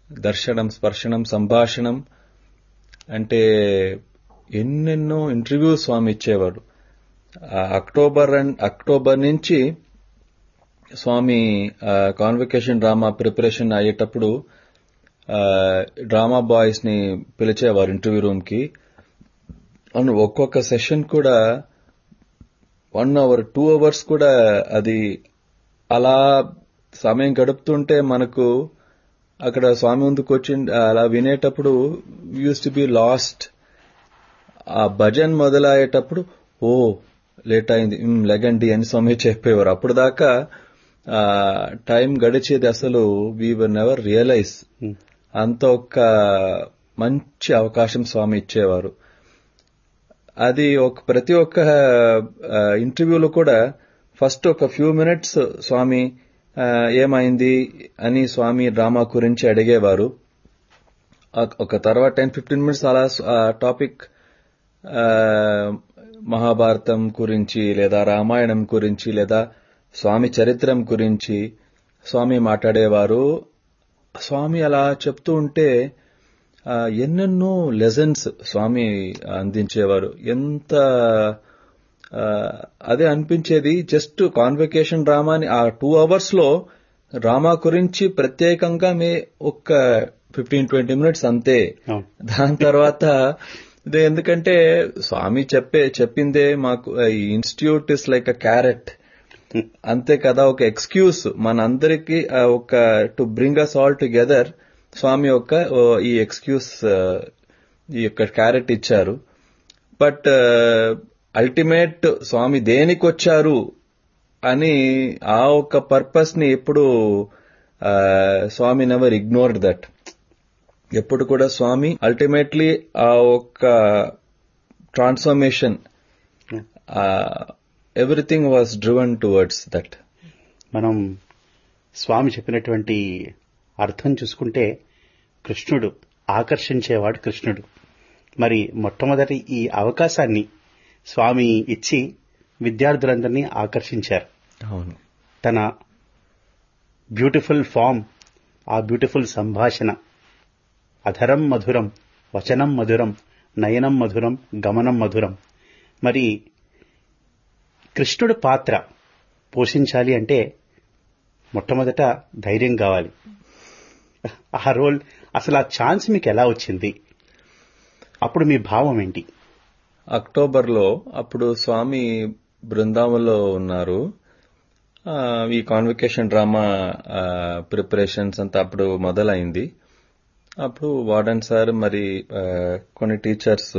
దర్శనం స్పర్శనం సంభాషణం అంటే ఎన్నెన్నో ఇంటర్వ్యూ స్వామి ఇచ్చేవాడు ఆ అక్టోబర్ అండ్ అక్టోబర్ నుంచి స్వామి కాన్వకేషన్ డ్రామా ప్రిపరేషన్ అయ్యేటప్పుడు ఆ, డ్రామా బాయ్స్ ని పిలిచేవారు ఇంటర్వ్యూ రూమ్ కి అవును ఒక్కొక్క సెషన్ కూడా వన్ అవర్ టూ అవర్స్ కూడా అది అలా సమయం గడుపుతుంటే మనకు అక్కడ స్వామి ముందుకు వచ్చి అలా వినేటప్పుడు యూస్ టు బి లాస్ట్ ఆ భజన్ మొదలయ్యేటప్పుడు ఓ లేట్ అయింది ఉమ్, లెగండి అని స్వామి చెప్పేవారు అప్పుడు దాకా ఆ, టైం గడిచేది అసలు వీ వర్ నెవర్ రియలైజ్ అంత ఒక మంచి అవకాశం స్వామి ఇచ్చేవారు అది ఒక ప్రతి ఒక్క ఆ, ఇంటర్వ్యూలో కూడా ఫస్ట్ ఒక ఫ్యూ మినిట్స్ స్వామి ఆ, ఏమైంది అని స్వామి డ్రామా గురించి అడిగేవారు ఒక- ఒక తర్వాత టెన్ ఫిఫ్టీన్ మినిట్స్ అలా ఆ టాపిక్ ఆ, మహాభారతం గురించి లేదా రామాయణం గురించి లేదా స్వామి చరిత్రం గురించి స్వామి మాట్లాడేవారు స్వామి అలా చెప్తూ ఉంటే ఆ, ఎన్నెన్నో లెసన్స్ స్వామి అందించేవారు ఎంత ఆ, అదే అనిపించేది జస్ట్ కాన్వకేషన్ డ్రామాని ఆ టూ అవర్స్ లో డ్రామా గురించి ప్రత్యేకంగా మే ఒక్క ఫిఫ్టీన్ ట్వంటీ మినిట్స్ అంతే అవును దాని తర్వాత ఇది ఎందుకంటే స్వామి చెప్పే చెప్పిందే మాకు ఈ institute is like a carrot అంతే కదా ఒక ఎక్స్క్యూజ్ మనందరికి ఆ, ఒక to bring us all together Swami యొక్క ఓ, ఈ ఎక్స్క్యూజ్ ఈ యొక్క క్యారెట్ ఇచ్చారు బట్ అల్టిమేట్ స్వామి దేనికి వచ్చారు అని ఆ ఒక పర్పస్ ని ఎప్పుడు ఆ, స్వామి నెవర్ ఇగ్నోర్డ్ దట్ ఎప్పుడు కూడా స్వామి అల్టిమేట్లీ ఆ ఒక్క transformation everything was driven towards that మనం స్వామి చెప్పినటువంటి అర్థం చూసుకుంటే కృష్ణుడు ఆకర్షించేవాడు కృష్ణుడు మరి మొట్టమొదటి ఈ అవకాశాన్ని స్వామి ఇచ్చి విద్యార్థులందరినీ ఆకర్షించారు అవును తన బ్యూటిఫుల్ ఫామ్ ఆ బ్యూటిఫుల్ సంభాషణ అధరం మధురం వచనం మధురం నయనం మధురం గమనం మధురం మరి కృష్ణుడి పాత్ర పోషించాలి అంటే మొట్టమొదట ధైర్యం కావాలి ఆ రోల్ అసలు ఆ ఛాన్స్ మీకు ఎలా వచ్చింది అప్పుడు మీ భావం ఏంటి అక్టోబర్ లో అప్పుడు స్వామి బృందావనంలో ఉన్నారు ఆ, ఈ కాన్వకేషన్ డ్రామా ప్రిపరేషన్స్ అంతా అప్పుడు మొదలైంది అప్పుడు వార్డన్ సార్ మరి ఆ, కొన్ని టీచర్స్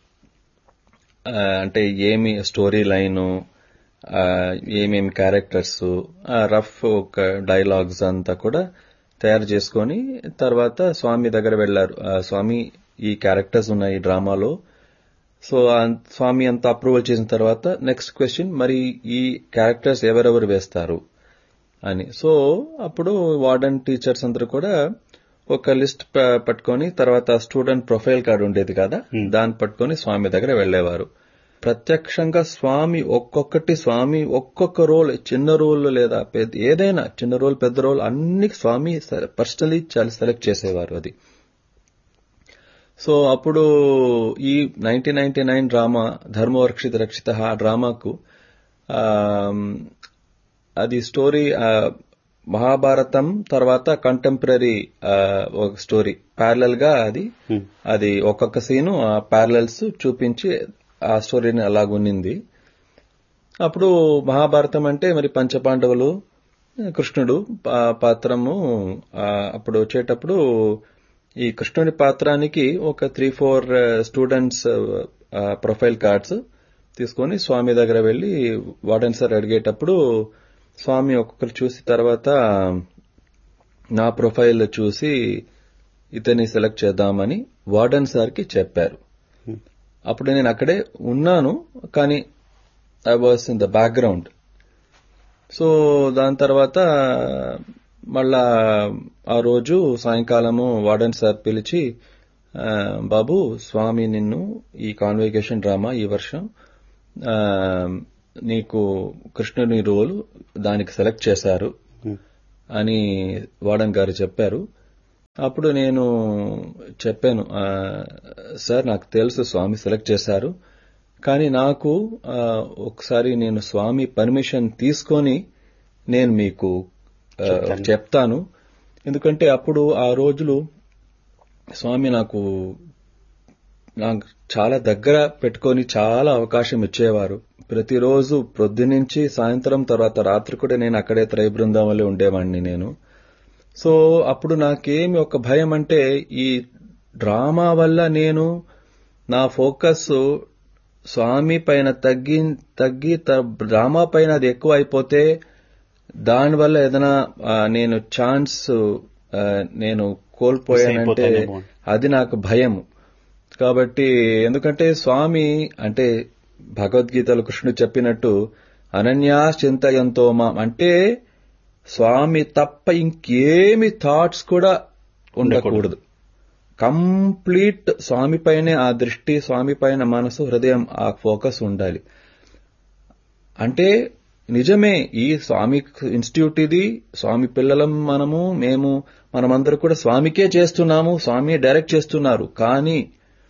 అంటే ఏమి స్టోరీ లైను ఏమేమి క్యారెక్టర్స్ రఫ్ ఒక డైలాగ్స్ అంతా కూడా తయారు చేసుకొని తర్వాత స్వామి దగ్గర వెళ్లారు ఆ, స్వామి ఈ క్యారెక్టర్స్ ఉన్నాయి ఈ డ్రామాలో సో ఆ స్వామి అంత అప్రూవల్ చేసిన తర్వాత నెక్స్ట్ క్వశ్చన్ మరి ఈ క్యారెక్టర్స్ ఎవరెవరు వేస్తారు అని సో అప్పుడు వార్డెన్ టీచర్స్ అందరూ కూడా ఒక లిస్ట్ ప- పట్టుకొని తర్వాత స్టూడెంట్ ప్రొఫైల్ కార్డు ఉండేది కదా దాన్ని పట్టుకొని స్వామి దగ్గర వెళ్లేవారు ప్రత్యక్షంగా స్వామి ఒక్కొక్కటి స్వామి ఒక్కొక్క రోల్ చిన్న రోల్ లేదా పెద్ద ఏదైనా చిన్న రోల్ పెద్ద రోల్ అన్ని స్వామి పర్సనలీ చాలా సెలెక్ట్ చేసేవారు అది సో అప్పుడు ఈ నైన్టీన్ నైన్టీ నైన్ డ్రామా ధర్మవర్క్షిత రక్షిత ఆ డ్రామాకు ఆమ్, అది స్టోరీ ఆ, మహాభారతం తర్వాత కంటెంపరీ ఒక స్టోరీ ప్యారలల్ గా అది Hmm. అది ఒక్కొక్క సీను ఆ ప్యారలల్స్ చూపించి ఆ స్టోరీని అలాగున్నింది అప్పుడు మహాభారతం అంటే మరి పంచపాండవులు కృష్ణుడు పా- పాత్రము ఆ, అప్పుడు వచ్చేటప్పుడు ఈ కృష్ణుడి పాత్రానికి ఒక three four students profile cards తీసుకొని స్వామి దగ్గర వెళ్లి వార్డెన్ సార్ అడిగేటప్పుడు స్వామి ఒక్కొక్కరు చూసి తర్వాత నా ప్రొఫైల్ చూసి ఇతన్ని సెలెక్ట్ చేద్దామని వార్డెన్ సార్కి చెప్పారు అప్పుడు నేను అక్కడే ఉన్నాను కానీ I was in the background so దాని తర్వాత మళ్ళా ఆ రోజు సాయంకాలము వార్డెన్ సార్ పిలిచి "ఆ, బాబు స్వామి నిన్ను ఈ కాన్వకేషన్ డ్రామా ఈ వర్షం ఆ, నీకు కృష్ణుని రోలు దానికి సెలెక్ట్ చేశారు అని వార్డెన్ గారు చెప్పారు అప్పుడు నేను చెప్పాను "ఆ, సార్ నాకు తెలుసు స్వామి సెలెక్ట్ చేశారు కానీ నాకు ఆ, ఒకసారి నేను స్వామి పర్మిషన్ తీసుకొని నేను మీకు ఆ, చెప్తాను. చెప్తాను ఎందుకంటే అప్పుడు ఆ రోజులు స్వామి నాకు నాకు చాలా దగ్గర పెట్టుకొని చాలా అవకాశం ఇచ్చేవారు ప్రతిరోజు ప్రొద్దునుంచి సాయంత్రం తర్వాత రాత్రి కూడా నేను అక్కడే త్రయ బృందావనంలో ఉండేవాడిని నేను సో అప్పుడు నాకేమి ఒక భయం అంటే ఈ డ్రామా వల్ల నేను నా ఫోకస్ స్వామి పైన తగ్గి తగ్గి త- డ్రామా పైన అది ఎక్కువ అయిపోతే దానివల్ల ఏదైనా ఆ, నేను ఛాన్స్ ఆ, నేను కోల్పోయానంటే అయిపోతానేమో. అది నాకు భయం కాబట్టి ఎందుకంటే స్వామి అంటే భగవద్గీతలో కృష్ణుడు చెప్పినట్టు అనన్యా చింతయంతో మా అంటే స్వామి తప్ప ఇంకేమి థాట్స్ కూడా ఉండకూడదు కంప్లీట్ స్వామి పైనే ఆ దృష్టి స్వామి పైన మనసు హృదయం ఆ ఫోకస్ ఉండాలి అంటే నిజమే ఈ స్వామి ఇన్స్టిట్యూట్ ఇది స్వామి పిల్లలం మనము మేము మనమందరూ కూడా స్వామికే చేస్తున్నాము స్వామి డైరెక్ట్ చేస్తున్నారు కానీ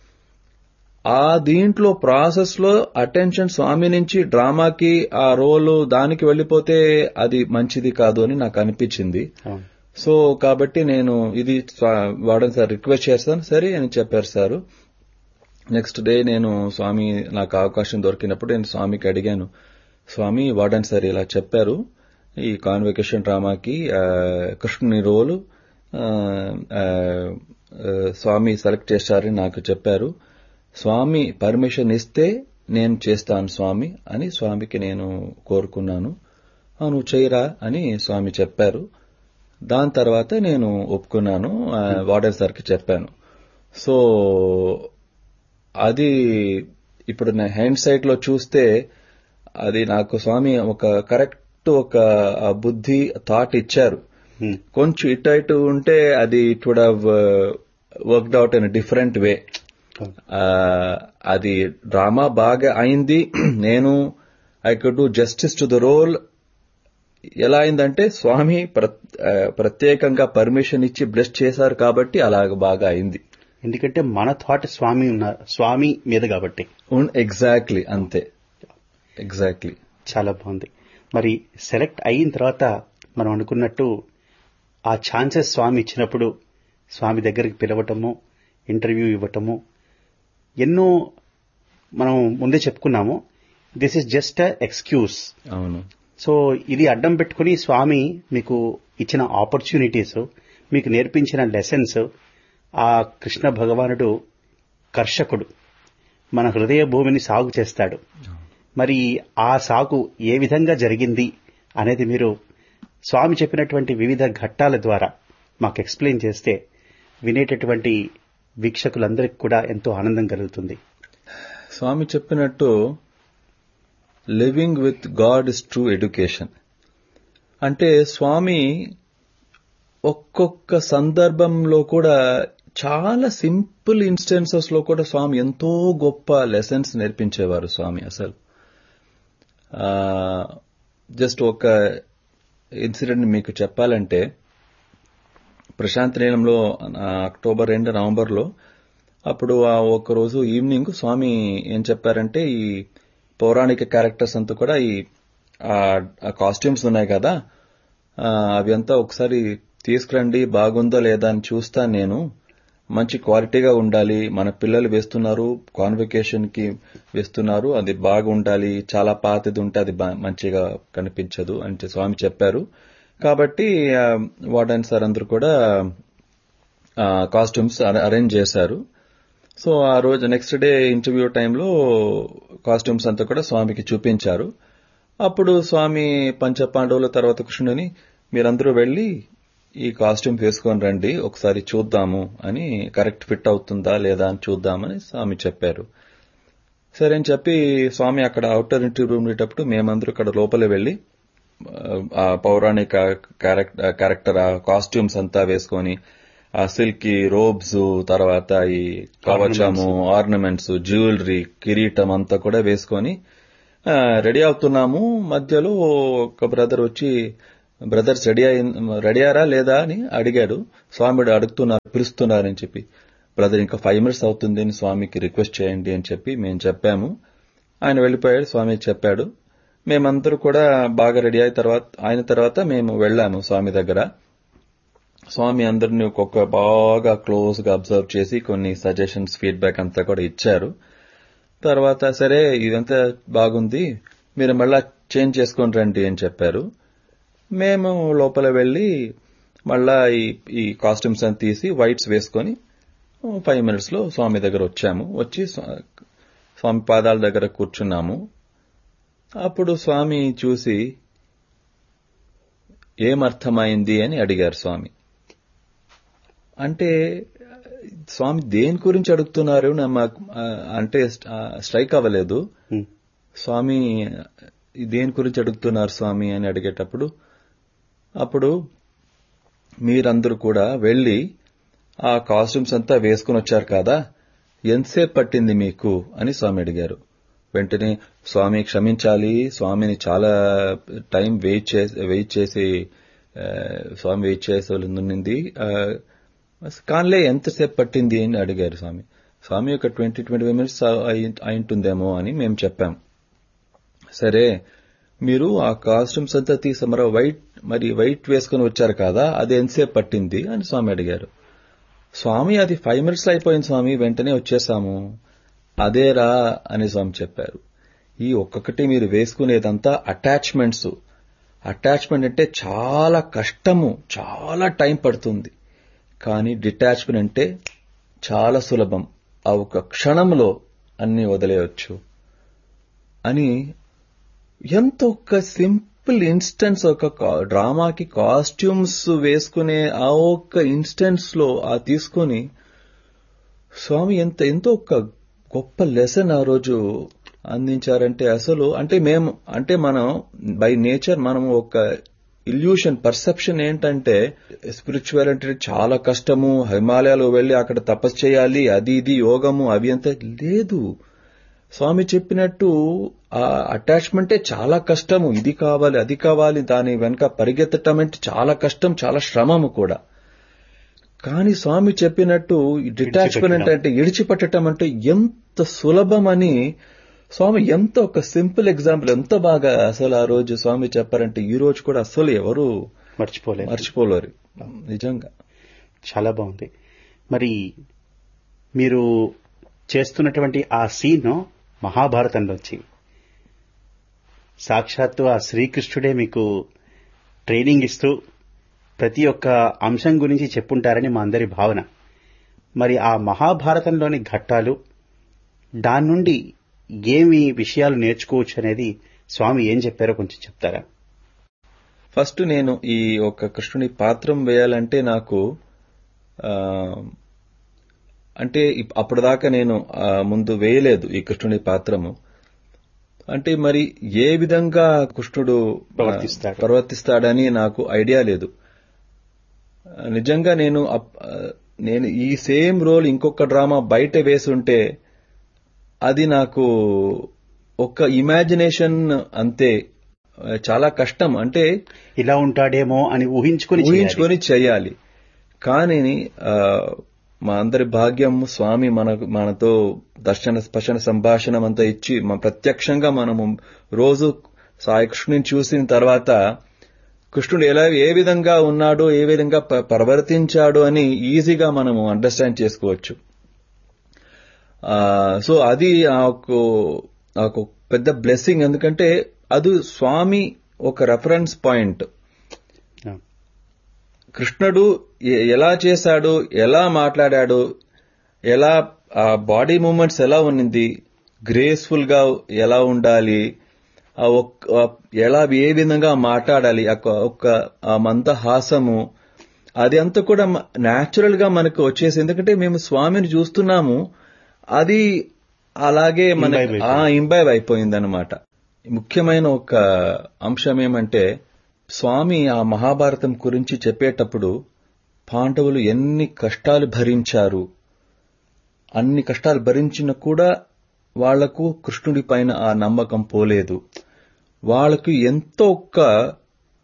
ఆ దీంట్లో ప్రాసెస్ లో అటెన్షన్ స్వామి నుంచి డ్రామాకి ఆ రోల్ దానికి వెళ్లిపోతే అది మంచిది కాదు అని నాకు అనిపించింది అవును. సో కాబట్టి నేను ఇది స్వా- వాడని సార్ రిక్వెస్ట్ చేస్తాను సరే అని చెప్పారు సార్ నెక్స్ట్ డే నేను స్వామి నాకు అవకాశం దొరికినప్పుడు నేను స్వామికి అడిగాను స్వామి వాడన్ సార్ ఇలా చెప్పారు ఈ కాన్వెకేషన్ డ్రామాకి ఆ, కృష్ణుని రోలు ఆ, ఆ, ఆ, స్వామి సెలెక్ట్ చేశారని నాకు చెప్పారు స్వామి పర్మిషన్ ఇస్తే నేను చేస్తాను స్వామి అని స్వామికి నేను కోరుకున్నాను "ఆ, నువ్వు చేయరా అని స్వామి చెప్పారు దాని తర్వాత నేను ఒప్పుకున్నాను ఆ, వార్డెన్ సార్కి చెప్పాను సో అది ఇప్పుడు నా హ్యాండ్ సైట్ లో చూస్తే అది నాకు స్వామి ఒక కరెక్ట్ ఒక ఆ బుద్ధి థాట్ ఇచ్చారు Hmm. కొంచెం ఇటు ఇటు ఉంటే అది it would have worked out in different way అవును. అది డ్రామా బాగా అయింది నేను I could do justice to the role ఎలా అయిందంటే స్వామి ప్ర- ఆ, ప్రత్యేకంగా పర్మిషన్ ఇచ్చి బ్లెస్ చేశారు కాబట్టి అలాగ బాగా అయింది ఎందుకంటే మన థాట్ స్వామి ఉన్నారు స్వామి మీద కాబట్టి ఎగ్జాక్ట్లీ అంతే ఎగ్జాక్ట్లీ చాలా బాగుంది మరి సెలెక్ట్ అయిన తర్వాత మనం అనుకున్నట్టు ఆ ఛాన్సెస్ స్వామి ఇచ్చినప్పుడు స్వామి దగ్గరికి పిలవటము ఇంటర్వ్యూ ఇవ్వటము ఎన్నో మనం ముందే చెప్పుకున్నాము this is just a excuse అవును సో ఇది అడ్డం పెట్టుకుని స్వామి మీకు ఇచ్చిన ఆపర్చునిటీస్ మీకు నేర్పించిన లెసన్స్ ఆ కృష్ణ భగవానుడు కర్షకుడు మన హృదయ భూమిని సాగు చేస్తాడు మరి ఆ సాగు ఏ విధంగా జరిగింది అనేది మీరు స్వామి చెప్పినటువంటి వివిధ ఘట్టాల ద్వారా మాకు ఎక్స్ప్లెయిన్ చేస్తే వినేటటువంటి వీక్షకులందరికీ కూడా ఎంతో ఆనందం కలుగుతుంది స్వామి చెప్పినట్టు living with God is true education అంటే స్వామి ఒక్కొక్క సందర్భంలో కూడా చాలా సింపుల్ ఇన్స్టెన్సెస్ లో కూడా స్వామి ఎంతో గొప్ప లెసన్స్ నేర్పించేవారు స్వామి అసలు జస్ట్ ఒక ఇన్సిడెంట్ మీకు చెప్పాలంటే ప్రశాంత్ నీలంలో ఆ, అక్టోబర్ రెండు నవంబర్లో అప్పుడు ఆ ఒక రోజు ఈవినింగ్ స్వామి ఏం చెప్పారంటే ఈ పౌరాణిక క్యారెక్టర్స్ అంతా కూడా ఈ కాస్ట్యూమ్స్ ఉన్నాయి కదా ఆ, అవి అంతా ఒకసారి తీసుకురండి బాగుందో లేదా అని చూస్తాను నేను మంచి క్వాలిటీగా ఉండాలి మన పిల్లలు వేస్తున్నారు కాన్వకేషన్ కి వేస్తున్నారు అది బాగుండాలి చాలా పాతది ఉంటే అది బా- మంచిగా కనిపించదు అంటే స్వామి చెప్పారు కాబట్టి ఆ, వార్డెన్ సార్ అందరూ కూడా కాస్ట్యూమ్స్ అరేంజ్ చేశారు సో ఆ రోజు నెక్స్ట్ డే ఇంటర్వ్యూ టైంలో కాస్ట్యూమ్స్ అంతా కూడా స్వామికి చూపించారు అప్పుడు స్వామి పంచపాండవుల తర్వాత కృష్ణుని మీరందరూ వెళ్లి ఈ కాస్ట్యూమ్ వేసుకొని రండి ఒకసారి చూద్దాము అని కరెక్ట్ ఫిట్ అవుతుందా లేదా అని చూద్దామని స్వామి చెప్పారు సరే అని చెప్పి స్వామి అక్కడ అవుటర్ ఇంటర్వ్యూ ఉండేటప్పుడు మేమందరూ ఇక్కడ లోపలే వెళ్లి ఆ పౌరాణిక క్యారెక్టర్ క్యారెక్టర్ ఆ కాస్ట్యూమ్స్ అంతా వేసుకొని ఆ సిల్కీ రోబ్స్ తర్వాత ఈ కవచము ఆర్నమెంట్స్ జ్యువెలరీ కిరీటం అంతా కూడా వేసుకొని రెడీ అవుతున్నాము మధ్యలో ఒక బ్రదర్ వచ్చి బ్రదర్స్ రెడీ అయి రెడీయారా లేదా అని అడిగాడు స్వామి అడుగుతున్నారు పిలుస్తున్నారని చెప్పి బ్రదర్ ఇంకా ఫైవ్ మినిట్స్ అవుతుంది అని స్వామికి రిక్వెస్ట్ చేయండి అని చెప్పి మేము చెప్పాము ఆయన వెళ్ళిపోయాడు స్వామి చెప్పాడు మేమందరూ కూడా బాగా రెడీ అయిన తర్వాత అయిన తర్వాత మేము వెళ్ళాము స్వామి దగ్గర స్వామి అందరిని ఒక్కొక్క బాగా క్లోజ్ గా అబ్జర్వ్ చేసి కొన్ని సజెషన్స్ ఫీడ్బ్యాక్ అంతా కూడా ఇచ్చారు తర్వాత సరే ఇదంతా బాగుంది మీరు మళ్ళా చేంజ్ చేసుకొని రండి అని చెప్పారు మేము లోపల వెళ్లి మళ్ళా ఈ ఈ కాస్ట్యూమ్స్ అని తీసి వైట్స్ వేసుకొని ఫైవ్ మినిట్స్ లో స్వామి దగ్గర వచ్చాము వచ్చి స్వా- స్వామి పాదాల దగ్గర కూర్చున్నాము అప్పుడు స్వామి చూసి ఏమర్థమైంది అని అడిగారు స్వామి అంటే స్వామి దేని గురించి అడుగుతున్నారు నా మాకు ఆ, అంటే ఆ, స్ట్రైక్ అవ్వలేదు ఉమ్, స్వామి దేని గురించి అడుగుతున్నారు స్వామి అని అడిగేటప్పుడు అప్పుడు మీరందరూ కూడా వెళ్లి ఆ కాస్ట్యూమ్స్ అంతా వేసుకుని వచ్చారు కదా ఎంతసేపు పట్టింది మీకు అని స్వామి అడిగారు వెంటనే స్వామి క్షమించాలి స్వామిని చాలా టైం వెయిట్ చేసి వెయిట్ చేసి ఆ, స్వామి వెయిట్ చేసే ఉన్నింది కాన్లే ఎంతసేపు పట్టింది అని అడిగారు స్వామి స్వామి ఒక ట్వంటీ ట్వంటీ ఫైవ్ మినిట్స్ అయింటుందేమో అని మేము చెప్పాం సరే మీరు ఆ కాస్ట్యూమ్స్ అంతా తీసి మరి వైట్ మరి వైట్ వేసుకుని వచ్చారు కదా అది ఎంతసేపు పట్టింది అని స్వామి అడిగారు స్వామి అది ఫైవ్ మినిట్స్ అయిపోయింది స్వామి వెంటనే వచ్చేసాము అదేరా అని స్వామి చెప్పారు ఈ ఒక్కొక్కటి మీరు వేసుకునేదంతా అటాచ్మెంట్స్ అటాచ్మెంట్ అంటే చాలా కష్టము చాలా టైం పడుతుంది కానీ డిటాచ్మెంట్ అంటే చాలా సులభం ఆ ఒక క్షణంలో అన్ని వదిలేయచ్చు అని ఎంత ఒక సింపుల్ ఇన్స్టెన్స్ ఒక కా- డ్రామాకి కాస్ట్యూమ్స్ వేసుకునే ఆ ఒక్క ఇన్స్టెన్స్ లో ఆ తీసుకొని స్వామి ఎంత ఎంతో ఒక గొప్ప లెసన్ ఆ రోజు అందించారంటే అసలు అంటే మేము అంటే మనం బై నేచర్ మనం ఒక ఇల్యూషన్ పర్సెప్షన్ ఏంటంటే స్పిరిచువల్ అంటే చాలా కష్టము హిమాలయాలు వెళ్లి అక్కడ తపస్సు చేయాలి అది ఇది యోగము అవి అంత లేదు స్వామి చెప్పినట్టు ఆ అటాచ్మెంటే చాలా కష్టము ఇది కావాలి అది కావాలి దాని వెనక పరిగెత్తటం అంటే చాలా కష్టం చాలా శ్రమము కూడా కానీ స్వామి చెప్పినట్టు డిటాచ్మెంట్ అంటే ఇడిచిపెట్టడం అంటే ఎంత సులభమని స్వామి ఎంత ఒక సింపుల్ ఎగ్జాంపుల్ ఎంత బాగా అసలు ఆ రోజు స్వామి చెప్పారంటే ఈ రోజు కూడా అసలు ఎవరు మర్చిపోలేదు మర్చిపోలేరు నిజంగా చాలా బాగుంది మరి మీరు చేస్తున్నటువంటి ఆ సీన్ మహాభారతంలోంచి సాక్షాత్తు ఆ శ్రీకృష్ణుడే మీకు ట్రైనింగ్ ఇస్తూ ప్రతి ఒక్క అంశం గురించి చెప్పుంటారని మా అందరి భావన మరి ఆ మహాభారతంలోని ఘట్టాలు దాని నుండి ఏమి విషయాలు నేర్చుకోవచ్చు అనేది స్వామి ఏం చెప్పారో కొంచెం చెప్తారా ఫస్ట్ నేను ఈ ఒక కృష్ణుని పాత్రం వేయాలంటే నాకు ఆ, అంటే ఇప్- అప్పటిదాకా నేను ఆ, ముందు వేయలేదు ఈ కృష్ణుని పాత్రము అంటే మరి ఏ విధంగా కృష్ణుడు ఆ, ప్రవర్తిస్తాడు. ప్రవర్తిస్తాడని నాకు ఐడియా లేదు ఆ, నిజంగా నేను అప్- ఆ, నేను ఈ సేమ్ రోల్ ఇంకొక డ్రామా బయట వేసుంటే అది నాకు ఒక ఇమాజినేషన్ అంతే ఆ, చాలా కష్టం అంటే ఇలా ఉంటాడేమో అని ఊహించుకుని చేయాలి. ఊహించుకొని చేయాలి కానీ ఆ, మా అందరి భాగ్యం స్వామి మన మనతో దర్శన స్పర్శన సంభాషణం అంతా ఇచ్చి మన ప్రత్యక్షంగా మనము రోజు సాయి కృష్ణుని చూసిన తర్వాత కృష్ణుడు ఎలా ఏ విధంగా ఉన్నాడో ఏ విధంగా ప- ప్రవర్తించాడు అని ఈజీగా మనము అండర్స్టాండ్ చేసుకోవచ్చు ఆ, సో అది నాకు నాకు పెద్ద బ్లెస్సింగ్ ఎందుకంటే అది స్వామి ఒక రెఫరెన్స్ పాయింట్ ఆ, కృష్ణుడు ఎ- ఎలా చేశాడు ఎలా మాట్లాడాడు ఎలా ఆ బాడీ మూమెంట్స్ ఎలా ఉన్నింది గ్రేస్ఫుల్ గా ఎలా ఉండాలి ఆ ఒక్- ఆ ఎలా ఏ విధంగా మాట్లాడాలి ఆ ఒక్క- ఒక్క ఆ మందహాసము అది అంతా కూడా న్యాచురల్ గా మనకు వచ్చేసి ఎందుకంటే మేము స్వామిని చూస్తున్నాము అది అలాగే మన Imbibe అయిపోయింది. ఆ ఇంబైబ్ అయిపోయింది అనమాట ముఖ్యమైన ఒక అంశం ఏమంటే స్వామి ఆ మహాభారతం గురించి చెప్పేటప్పుడు పాండవులు ఎన్ని కష్టాలు భరించారు అన్ని కష్టాలు భరించిన కూడా వాళ్లకు కృష్ణుడి పైన ఆ నమ్మకం పోలేదు వాళ్ళకు ఎంతో ఒక్క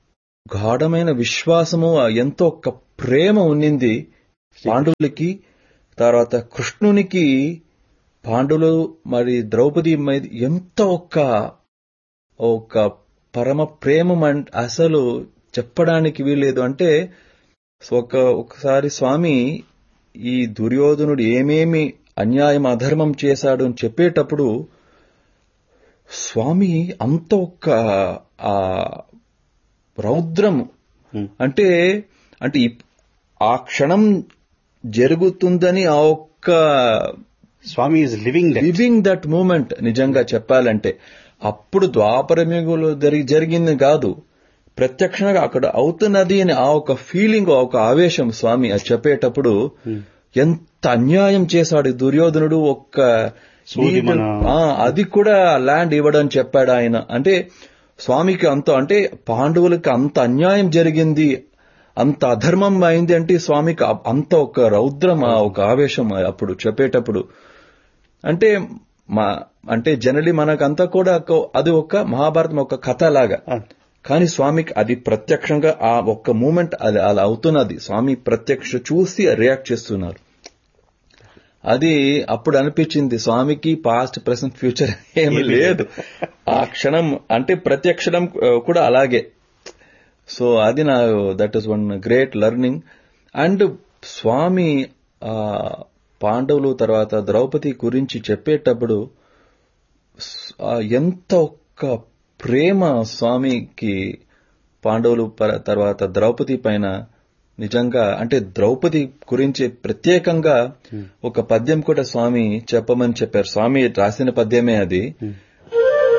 గాఢమైన విశ్వాసము ఆ ఎంతో ఒక ప్రేమ ఉన్నింది పాండవులకి తర్వాత కృష్ణునికి పాండవులు మరి ద్రౌపది మీద ఎంత ఒక ఒక పరమ ప్రేమ అన్- అసలు చెప్పడానికి వీలేదు అంటే ఒక ఒకసారి స్వామి ఈ దుర్యోధనుడు ఏమేమి అన్యాయం అధర్మం చేశాడు అని చెప్పేటప్పుడు స్వామి అంత ఒక ఆ రౌద్రం Hmm. అంటే అంటే ఇప్- ఆ క్షణం జరుగుతుందని ఆ ఒక్క Swami is living living that moment నిజంగా చెప్పాలంటే అప్పుడు ద్వాపరమిగులు జరిగి జరిగింది కాదు ప్రత్యక్షంగా అక్కడ అవుతున్నది అని ఆ ఒక ఫీలింగ్ ఆ ఒక ఆవేశం స్వామి అది చెప్పేటప్పుడు ఎంత అన్యాయం చేశాడు ఈ దుర్యోధనుడు ఒక్క సూది మన- నీళ్ళు- ఆ, అది కూడా ల్యాండ్ ఇవ్వడం చెప్పాడు ఆయన అంటే స్వామికి అంత అంటే పాండవులకి అంత అన్యాయం జరిగింది అంత అధర్మం అయింది అంటే స్వామికి అ- అంత ఒక రౌద్రం ఆ ఒక ఆవేశం అప్పుడు చెప్పేటప్పుడు అంటే మా అంటే జనరలీ మనకంతా కూడా ఒక- అది ఒక మహాభారతం ఒక కథ లాగా కానీ స్వామికి అది ప్రత్యక్షంగా ఆ ఒక్క మూమెంట్ అది అలా అవుతున్నది స్వామి ప్రత్యక్ష చూసి రియాక్ట్ చేస్తున్నారు అది అప్పుడు అనిపించింది స్వామికి పాస్ట్ ప్రెసెంట్ ఫ్యూచర్ ఏమి లేదు ఆ క్షణం అంటే ప్రతి క్షణం ఆ, కూడా అలాగే సో అది నా that is one great learning and Swami ఆ పాండవులు తర్వాత ద్రౌపది గురించి చెప్పేటప్పుడు స్- ఆ ఎంత ఒక్క ప్రేమ స్వామికి పాండవులు పర- తర్వాత ద్రౌపది పైన నిజంగా అంటే ద్రౌపది గురించి ప్రత్యేకంగా ఒక పద్యం కూడా స్వామి చెప్పమని చెప్పారు స్వామి రాసిన పద్యమే అది